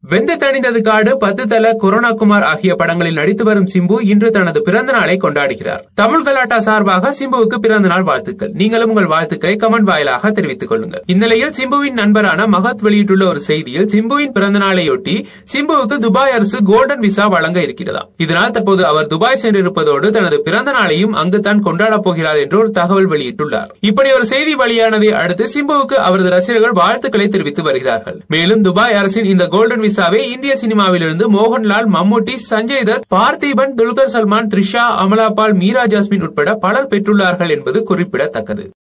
வெந்து தணிந்தது காடு பத்து தல கொரோனா குமார் ஆகிய படங்களில் நடித்து வரும் சிம்பு இன்று தனது பிறந்த நாளை கொண்டாடுகிறார் தமிழ் கலாட்டா சார்பாக சிம்புவுக்கு பிறந்த நாள் வாழ்த்துக்கள் நீங்களும் உங்கள் வாழ்த்துக்களை கமெண்ட் வாயிலாக தெரிவித்துக் கொள்ளுங்கள் இந்நிலையில் சிம்புவின் நண்பரான மகத் வெளியிட்டுள்ள ஒரு செய்தியில் சிம்புவின் பிறந்த நாளையொட்டி சிம்புவுக்கு துபாய் அரசு கோல்டன் விசா வழங்க இருக்கிறதா இதனால் தற்போது அவர் துபாய் சென்றிருப்பதோடு தனது பிறந்த நாளையும் அங்குதான் கொண்டாடப் போகிறார் என்று ஒரு தகவல் வெளியிட்டுள்ளார் இப்படி ஒரு செய்தி வெளியானதை அடுத்து சிம்புவுக்கு அவரது ரசிகர்கள் வாழ்த்துக்களை தெரிவித்து வருகிறார்கள் மேலும் துபாய் அரசின் இந்த கோல்டன் விசாவை இந்திய சினிமாவிலிருந்து மோகன்லால் மம்முட்டி சஞ்சய் தத் பார்த்திபன் துல்கர் சல்மான் த்ரிஷா அமலாபால் மீரா ஜாஸ்மின் உட்பட பலர் பெற்றுள்ளார்கள் என்பது குறிப்பிடத்தக்கது